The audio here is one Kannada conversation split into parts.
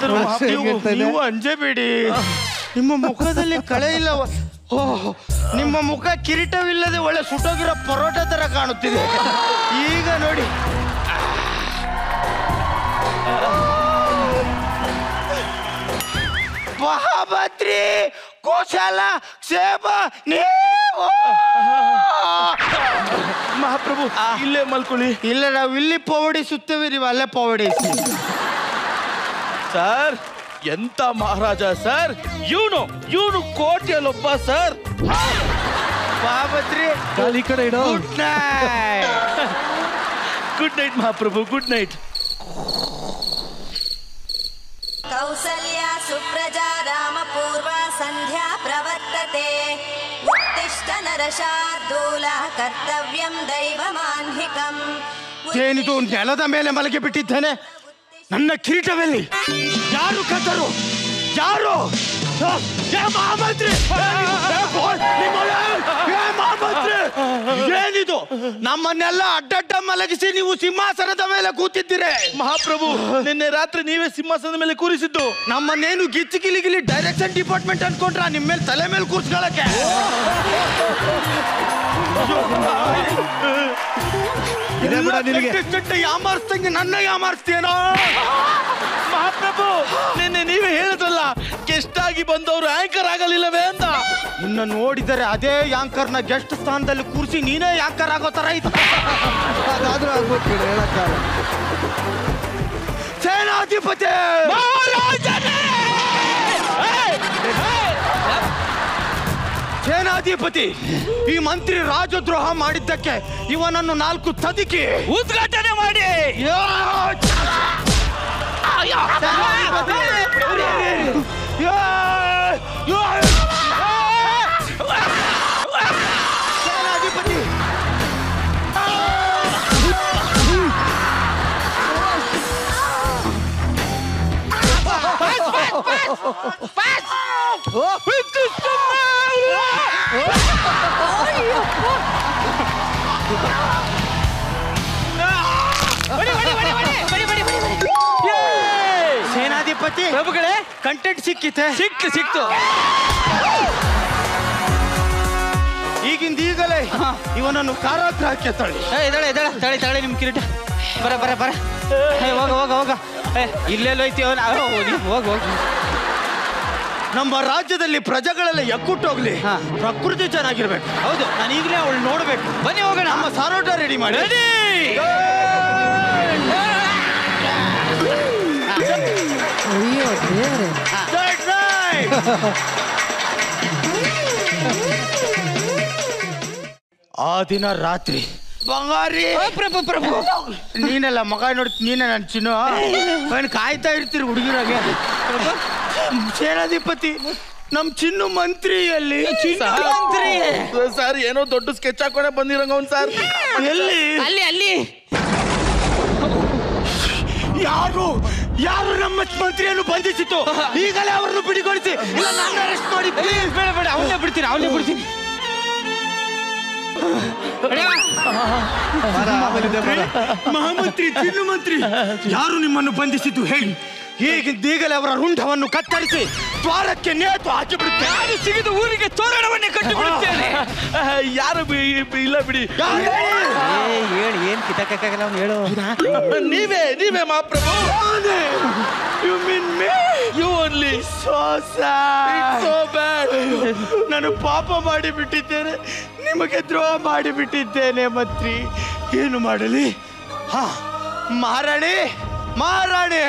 ನೀವು ನೀವು ಅಂಜಬೇಡಿ ನಿಮ್ಮ ಮುಖದಲ್ಲಿ ಕಳೆ ಇಲ್ಲ ಓಹ್ ನಿಮ್ಮ ಮುಖ ಕಿರೀಟವಿಲ್ಲದೆ ಒಳ್ಳೆ ಸುಟ್ಟೋಗಿರೋ ಪರೋಟ ತರ ಕಾಣುತ್ತಿದೆ ಈಗ ನೋಡಿ ಮಹಾಭದ್ರಿ ಕುಶಲ ಕ್ಷೇಮ ನೀವು ಮಹಾಪ್ರಭು ಇಲ್ಲೇ ಮಲ್ಕೊಳ್ಳಿ ಇಲ್ಲ ನಾವು ಇಲ್ಲಿ ಪವಡಿಸುತ್ತೇವೆ ನೀವು ಅಲ್ಲೇ ಪವಡಿಸಿ ಸರ್ ಎಂತ ಮಹಾರಾಜ ಸರ್ ಇವನು ಇವನು ಕೋಟೆಯಲ್ಲೊಬ್ಬ ಸರ್ ಮಹಾಭದ್ರಿ ಕಾಲಿ ಕಡೆ ಇಡೋ ಗುಡ್ ನೈಟ್ ಗುಡ್ ನೈಟ್ ಮಹಾಪ್ರಭು ಗುಡ್ ನೈಟ್ कौसल्या सुप्रजा रामपूर्वा सन्ध्या प्रवर्तते उत्तिष्ठ नरशार्दूल कर्तव्यं दैवमाह्निकम् ಏನಿದು ನೆಲದ ಮೇಲೆ ಮಲಗಿ ಬಿಟ್ಟಿದ್ದೇನೆ ನನ್ನ ಕಿರೀಟವೆಲ್ಲಿ ಯಾರು ಕದ್ದರು ಯಾರು ಆ, ಏ ಮಹಾಮಂತ್ರಿ ಏ, ಏ, ಬೋಳ್, ನಿಮ್ಮೊಳ, ಏ ಮಹಾಮಂತ್ರಿ ಏನಿದು ನಮ್ಮನ್ನೆಲ್ಲ ಅಡ್ಡಡ್ಡ ಮಲಗಿಸಿ ನೀವು ಸಿಂಹಾಸನದ ಮೇಲೆ ಕೂತಿದ್ದೀರಿ ಮಹಾಪ್ರಭು ನಿನ್ನೆ ರಾತ್ರಿ ನೀವೇ ಸಿಂಹಾಸನದ ಮೇಲೆ ಕೂರಿಸಿದ್ದು ನಮ್ಮನ್ನೇನು ಗಿಚ್ಚಿ ಗಿಲಿ ಗಿಲಿ ಡೈರೆಕ್ಷನ್ ಡಿಪಾರ್ಟ್ಮೆಂಟ್ ಅನ್ಕೊಂಡ್ರ ನಿಮ್ಮ ಮೇಲೆ ತಲೆ ಮೇಲೆ ಕೂರ್ಸ್ಕೊಳಕ್ಕೆ ಇದೆ ಬಿಡ ನಿನಗೆ. ಕೆಟ್ಟ ಕೆಟ್ಟ ಯಾಮಾರಿಸ್ದಂಗೆ ನನ್ನ ಯಾಮಾರಿಸ್ತೇನೋ ಮಹಾಪ್ರಭು ನಿನ್ನೆ ನೀವೇ ಹೇಳಿದ್ರಲ್ಲ ಗೆಸ್ಟ್ ಆಗಿ ಬಂದವರು ಆಂಕರ್ ಆಗಲಿಲ್ಲವೇ ಅಂತ ನಿನ್ನ ನೋಡಿದರೆ ಅದೇ ಯಾಂಕರ್ನ ಗೆಸ್ಟ್ ಸ್ಥಾನದಲ್ಲಿ ಕೂರಿಸಿ ನೀನೇ ಯಾಂಕರ್ ಆಗೋ ತರ ಇತ್ತು ಅದಾದ್ರೂ ಆಗ್ಬೋದು ಬಿಡು ಹೇಳಕ್ಕಾಗಲ್ಲ ಸೇನಾಧಿಪತಿ ಸೇನಾಧಿಪತಿ ಈ ಮಂತ್ರಿ ರಾಜದ್ರೋಹ ಮಾಡಿದ್ದಕ್ಕೆ ಇವನನ್ನು ನಾಲ್ಕು ತದಿಕಿ ಉದ್ಘಾಟನೆ ಮಾಡಿ ಸೇನಾಧಿಪತಿ ಸೇನಾಧಿಪತಿ ಪ್ರಭುಗಳೇ ಕಂಟೆಂಟ್ ಸಿಕ್ಕಿತೆ ಸಿಕ್ತು ಸಿಕ್ತು ಈಗಿಂದ ಈಗಲೇ ಇವನನ್ನು ಕಾರಾಗೃಹಕ್ಕೆ ತಳ್ಳಿ ಏ, ಇದ್ದಾಳೆ ಇದ್ದಾಳೆ ತಳಿ ತಳಿ ನಿಮ್ ಕಿರೀಟ ಬರ ಬರ ಬರ ಏ, ಹೋಗ ಹೋಗ ಹೋಗ ಏ, ಇಲ್ಲೆಲ್ಲ ಐತಿ ಅವನ ಹೋಗ ಹೋಗ ನಮ್ಮ ರಾಜ್ಯದಲ್ಲಿ ಪ್ರಜೆಗಳೆಲ್ಲ ಎಕ್ಕುಟ್ಟೋಗ್ಲಿ ಹಾ. ಪ್ರಕೃತಿ ಚೆನ್ನಾಗಿರ್ಬೇಕು ಹೌದು ನಾನು ಈಗಲೇ ಅವಳು ನೋಡ್ಬೇಕು ಬನ್ನಿ ಹೋಗೋಣ ನಮ್ಮ ಸಾರೋಟ ರೆಡಿ ಮಾಡಿ Right, right. ಆ ದಿನ ರಾತ್ರಿ ಬಂಗಾರಿ ಪ್ರಭು ಪ್ರಭು ನೀನೆಲ್ಲ ಮಗ ನೋಡಿ ನೀನೆ ನನ್ನ ಚಿನ್ನು ಅವನ್ ಕಾಯ್ತಾ ಇರ್ತೀರಿ ಹುಡುಗಿರಾಗೆ ಸೇನಾಧಿಪತಿ ನಮ್ ಚಿನ್ನು ಮಂತ್ರಿಯಲ್ಲಿ ಮಂತ್ರಿ ಸರ್ ಏನೋ ದೊಡ್ಡ ಸ್ಕೆಚ್ ಹಾಕೊಂಡೆ ಬಂದಿರಂಗ ಅವ್ನು ಸರ್ ಎಲ್ಲಿ ಅಲ್ಲಿ ಅಲ್ಲಿ ಯಾರು ಯಾರು ನಮ್ಮ ಮಂತ್ರಿಯನ್ನು ಬಂಧಿಸಿತು ಈಗಲೇ ಅವರನ್ನು ಬಿಡಿಗೊಳಿಸಿ ಇಲ್ಲ ನಾನು ಅರೆಸ್ಟ್ ಮಾಡಿ ಪ್ಲೀಸ್ ಬೇಡ ಬೇಡ ಅವನ್ನೇ ಬಿಡ್ತೀನಿ ಅವನ್ನೇ ಬಿಡ್ತೀನಿ ಬರ, ಆಮೇಲಿದೆ ಬರ. ಮಹಾಮಂತ್ರಿ ಚಿನ್ನು ಮಂತ್ರಿ ಯಾರು ನಿಮ್ಮನ್ನು ಬಂಧಿಸಿದ್ದು ಹೇಳಿ ಹೀಗಿದ್ದ ಈಗಲೇ ಅವರ ರುಂಡವನ್ನು ಕತ್ತರಿಸಿ ದ್ವಾರಕ್ಕೆ ನೇತು ಹಾಕಿಬಿಡುತ್ತೇನೆ ನಾನು ಸಿಗಿದ ಊರಿಗೆ ತೋರಣವನ್ನೇ ಕಟ್ಟಿ ಬಿಡುತ್ತೇನೆ ಯಾರು ಬಿ- ಬಿ- ಇಲ್ಲ ಬಿಡಿ ಹೇಳಿ ಏನ್ ಕಿತಕ್ಕಾಗಲ್ಲ ಅವ್ನು ಹೇಳು ನೀವೇ ನೀವೇ ಮಹಾಪ್ರಭು you mean me you only so sad so bad ನಾನು ಪಾಪ ಮಾಡಿಬಿಟ್ಟಿದ್ದೇನೆ ನಿಮಗೆ ದ್ರೋಹ ಮಾಡಿಬಿಟ್ಟಿದ್ದೇನೆ ಮಂತ್ರಿ ಏನು ಮಾಡಲಿ ಹಾ ಮಹಾರಾಣಿ ಮಹಾರಾಣಿ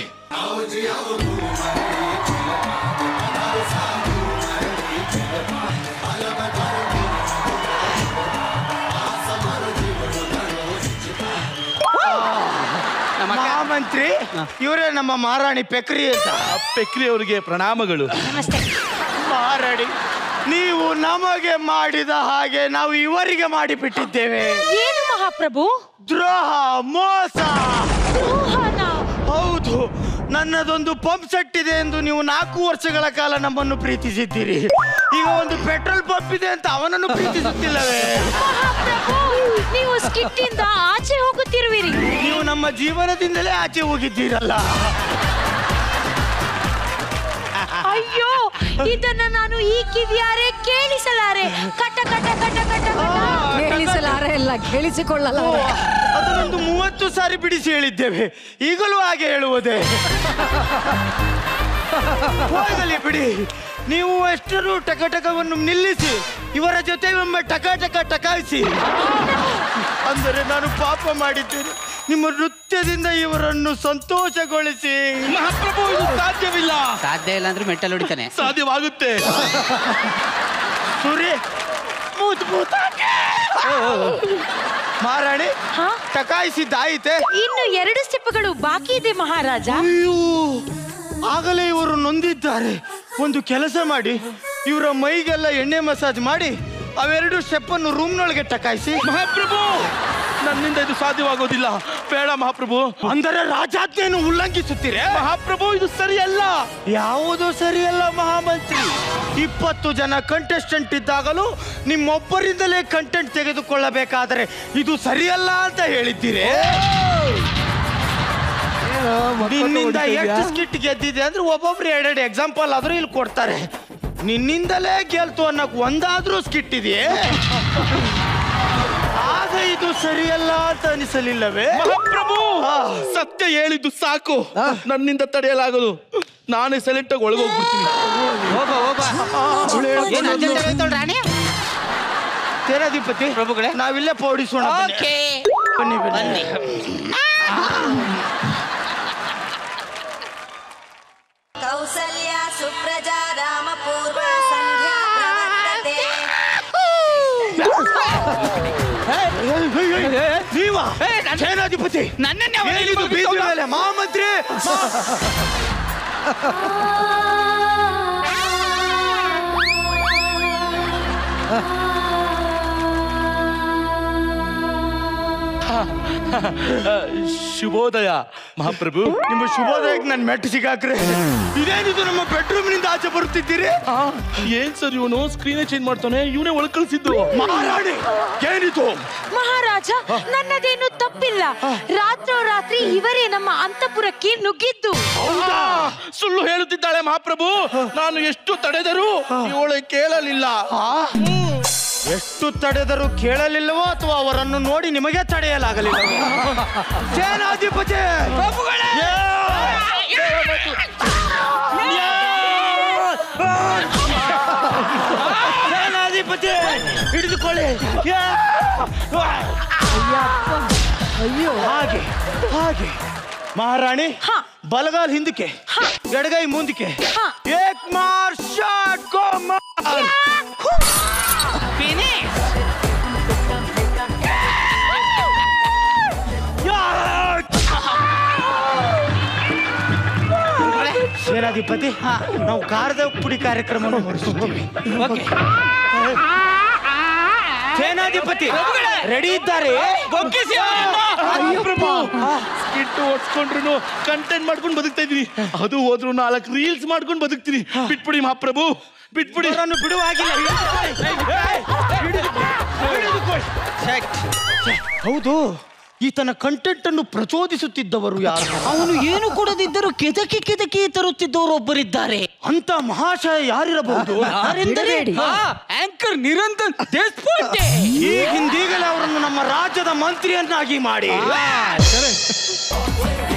ನಮ್ಮ ಅಕ್ಕ ಮಹಾಮಂತ್ರಿ ಇವರೇ ನಮ್ಮ ಮಹಾರಾಣಿ ಪೆಕ್ರಿ ಅಂತ ಪೆಕ್ರಿ ಅವರಿಗೆ ಪ್ರಣಾಮಗಳು ಮಹಾರಾಣಿ ನೀವು ನಮಗೆ ಮಾಡಿದ ಹಾಗೆ ನಾವು ಇವರಿಗೆ ಮಾಡಿಬಿಟ್ಟಿದ್ದೇವೆ ಏನು ಮಹಾಪ್ರಭು ದ್ರೋಹ ಮೋಸ ದ್ರೋಹನ ಹೌದು ನನ್ನದೊಂದು ಪಂಪ್ ಸೆಟ್ ಇದೆ ಎಂದು ನೀವು ನಾಲ್ಕು ವರ್ಷಗಳ ಕಾಲ ನಮ್ಮನ್ನು ಪ್ರೀತಿಸಿದ್ದೀರಿ ಈಗ ಒಂದು ಪೆಟ್ರೋಲ್ ಪಂಪ್ ಇದೆ ಅಂತ ಅವನನ್ನು ಪ್ರೀತಿಸುತ್ತಿಲ್ಲವೇ ಮಹಾಪ್ರಭು ನೀವು ಸ್ಕಿಟ್ ಇಂದ ಆಚೆ ಹೋಗುತ್ತಿರುವಿರಿ ನೀವು ನಮ್ಮ ಜೀವನದಿಂದಲೇ ಆಚೆ ಹೋಗಿದ್ದೀರಲ್ಲ ಅಯ್ಯೋ ಇದನ್ನ ನಾನು ಈ ಕಿವಿಯಾರೆ ಕೇಳಿಸಲಾರೆ ಕಟ ಕಟ ಕಟ ಕಟ ಕಟ ಕೇಳಿಸಲಾರೆ ಇಲ್ಲ ಕೇಳಿಸಿಕೊಳ್ಳಲ್ಲ ಅದನ್ನೊಂದು ಮೂವತ್ತು ಸಾರಿ ಬಿಡಿಸಿ ಹೇಳಿದ್ದೇವೆ ಈಗಲೂ ಹಾಗೆ ಹೇಳುವುದೇ ಹೋಗಲಿ ಬಿಡಿ ನೀವು ಎಷ್ಟರು ಟಕಟಕವನ್ನು ನಿಲ್ಲಿಸಿ ಇವರ ಜೊತೆ ಒಮ್ಮೆ ಟಕ ಟಕ ಟಕಾಯಿಸಿ ಅಂದರೆ ನಾನು ಪಾಪ ಮಾಡಿದ್ದೇನೆ ನಿಮ್ಮ ನೃತ್ಯದಿಂದ ಇವರನ್ನು ಸಂತೋಷಗೊಳಿಸಿ ಮಹಾಪ್ರಭು ಇದು ಸಾಧ್ಯವಿಲ್ಲ ಸಾಧ್ಯ ಇಲ್ಲ ಅಂದ್ರೆ ಮೆಟ್ಟಲ್ ಹೊಡಿತಾನೆ ಸಾಧ್ಯವಾಗುತ್ತೆ ಸೂರಿ ಮೂತ್ ಮೂತಾಕೆ. ಮಹಾರಾಣಿ ಹಾ? ಟಕಾಯಿಸಿದ್ದಾಯಿತೆ ಇನ್ನು ಎರಡು ಸ್ಟೆಪ್ಗಳು ಬಾಕಿ ಇದೆ ಮಹಾರಾಜ ಅಯ್ಯೋ ಆಗಲೇ ಇವರು ನೊಂದಿದ್ದಾರೆ ಒಂದು ಕೆಲಸ ಮಾಡಿ ಇವರ ಮೈಗೆಲ್ಲ ಎಣ್ಣೆ ಮಸಾಜ್ ಮಾಡಿ ಅವೆರಡು ಸ್ಟೆಪ್ ಅನ್ನು ರೂಮ್ನೊಳಗೆ ಟಕಾಯಿಸಿ ಮಹಾಪ್ರಭು ನನ್ನಿಂದ ಇದು ಸಾಧ್ಯವಾಗೋದಿಲ್ಲ ಬೇಡ ಮಹಾಪ್ರಭು ಅಂದರೆ ರಾಜಾಜ್ಞೆಯನ್ನು ಉಲ್ಲಂಘಿಸುತ್ತೀರೇ ಮಹಾಪ್ರಭು ಇದು ಸರಿಯಲ್ಲ ಯಾವುದು ಸರಿಯಲ್ಲ ಮಹಾಮಂತ್ರಿ ಇಪ್ಪತ್ತು ಜನ ಕಂಟೆಸ್ಟೆಂಟ್ ಇದ್ದಾಗಲೂ ನಿಮ್ಮೊಬ್ಬರಿಂದಲೇ ಕಂಟೆಂಟ್ ತೆಗೆದುಕೊಳ್ಳಬೇಕಾದರೆ ಇದು ಸರಿಯಲ್ಲ ಅಂತ ಹೇಳಿದ್ದೀರಿ ನಿನ್ನಿಂದ ಎಷ್ಟು ಸ್ಕಿಟ್ ಗೆದ್ದಿದೆ ಅಂದ್ರೆ ಒಬ್ಬೊಬ್ರು ಎರಡೆರಡು ಎಕ್ಸಾಂಪಲ್ ಆದ್ರೂ ಇಲ್ಲಿ ಕೊಡ್ತಾರೆ ನಿನ್ನಿಂದಲೇ ಗೆಲ್ತು ಅನ್ನಕ್ ಒಂದಾದ್ರೂ ಸ್ಕಿಟ್ ಇದೆಯೇ ಆಗ ಇದು ಸರಿಯಲ್ಲ ಅಂತ ಅನಿಸಲಿಲ್ಲವೇ ಮಹಾಪ್ರಭು ಸತ್ಯ ಹೇಳಿದ್ದು ಸಾಕು ನನ್ನಿಂದ ತಡೆಯಲಾಗದು ನಾನೇ ಸೆಲೆಕ್ಟ್ ಆಗಿ ಒಳಗೋಗ್ಬಿಡ್ತೀನಿ ಹೋಗ ಹೋಗ ಏನ್ ಅರ್ಜೆಂಟ್ ಆಗೋಯ್ತಲ್ ರಾಣಿ ಸೇನಾಧಿಪತಿ ಪ್ರಭುಗಳೇ. ನಾವಿಲ್ಲೇ ಪೌಡಿಸೋಣ ಬನ್ನಿ. ಓಕೆ ಬನ್ನಿ ಬನ್ನಿ ಬನ್ನಿ कौसल्या सुप्रजा रामपूर्वा सन्ध्या प्रवर्तते ನೀವಾ ಸೇನಾಧಿಪತಿ ನನ್ನನ್ನೇ ಅವನು ಏನಿದು ಇಲ್ಲಿ ಬೀದಿ ಮಗಿಸ್ಕೊಂಡ? ಮೇಲೆ ಮಹಾಮಂತ್ರಿ ಶುಭೋದಯ ಮಹಾಪ್ರಭು ನಿಮ್ಮ ಶುಭೋದಯಕ್ಕೆ ನನ್ನ ಮೆಟ್ಟು ಸಿಗಾಕ್ರೆ ಇದೇನಿದು ನಮ್ಮ ಬೆಡ್ರೂಮ್ ನಿಂದ ಆಚೆ ಬರುತ್ತಿದ್ದೀರಿ ಆ, ಏನ್ ಸರ್ ಇವನು ಸ್ಕ್ರೀನ್ ಚೇಂಜ್ ಮಾಡ್ತಾನೆ ಇವನೇ ಒಳಗ್ ಕಳ್ಸಿದ್ದು ಮಹಾರಾಣಿ ಏನಿದು ಮಹಾರಾಜ ನನ್ನದೇನು ತಪ್ಪಿಲ್ಲ ರಾತ್ರೋರಾತ್ರಿ ಇವರೇ ನಮ್ಮ ಅಂತಪುರಕ್ಕೆ ನುಗ್ಗಿದ್ದು ಆ, ಸುಳ್ಳು ಹೇಳುತ್ತಿದ್ದಾಳೆ ಮಹಾಪ್ರಭು ನಾನು ಎಷ್ಟು ತಡೆದರೂ ಇವಳು ಕೇಳಲಿಲ್ಲ ಎಷ್ಟು ತಡೆದರೂ ಕೇಳಲಿಲ್ಲವೋ ಅಥವಾ ಅವರನ್ನು ನೋಡಿ ನಿಮಗೆ ತಡೆಯಲಾಗಲಿಲ್ಲವೋ ಸೇನಾಧಿಪತಿ ಏ! ಸೇನಾಧಿಪತಿ ಹಿಡಿದುಕೊಳ್ಳಿ ಏ! ಅಯ್ಯೋ ಹಾಗೆ ಹಾಗೆ ಮಹಾರಾಣಿ ಹಾ. ಬಲಗಾಲ್ ಹಿಂದಕ್ಕೆ ಎಡಗೈ ಮುಂದಕ್ಕೆ ಹಾ. ಏಕ್ ಮಾರ್ ಶಾಟ್ ಗೋ ಮಾರ್ ಫಿನಿಶ್ ಸೇನಾಧಿಪತಿ ನಾವು ಕಾರದ ಪುಡಿ ಕಾರ್ಯಕ್ರಮವನ್ನು ಮುಗಿಸುತ್ತೀವಿ ಓಕೆ ಸೇನಾಧಿಪತಿ ರೆಡಿ ಇದ್ದಾರೆ ಪ್ರಭು ಸ್ಕಿಟ್ ಓಡಿಸ್ಕೊಂಡ್ರು ಕಂಟೆಂಟ್ ಮಾಡ್ಕೊಂಡು ಬದುಕ್ತಾ ಇದೀನಿ ಅದು ಹೋದ್ರು ನಾಲ್ಕು ರೀಲ್ಸ್ ಮಾಡ್ಕೊಂಡು ಬದುಕ್ತೀನಿ ಬಿಟ್ಬಿಡಿ ಮಹಾಪ್ರಭು ಬಿಟ್ಬಿಡಿ ಅವರನ್ನು ಬಿಡುವ ಹಾಗಿಲ್ಲ ಹಿಡಿದುಕೊಳ್ಳಿ. ಹಿಡಿದುಕೊಳ್ಳಿ. ಛೆ, ಹೌದು ಈತನ ಕಂಟೆಂಟ್ ಅನ್ನು ಪ್ರಚೋದಿಸುತ್ತಿದ್ದವರು ಯಾರು ಅವನು ಏನು ಕೊಡದಿದ್ದರೂ ಕೆದಕಿ ಕೆದಕಿ ತರುತ್ತಿದ್ದವರು ಒಬ್ಬರಿದ್ದಾರೆ ಅಂತ ಮಹಾಶಯ ಯಾರಿರಬಹುದು ಯಾರೆಂದರೆ ಆಂಕರ್ ನಿರಂಜನ್ ದೇಶಪಾಂಡೆ ಈಗಿಂದೀಗಲೇ ಅವರನ್ನು ನಮ್ಮ ರಾಜ್ಯದ ಮಂತ್ರಿಯನ್ನಾಗಿ ಮಾಡಿ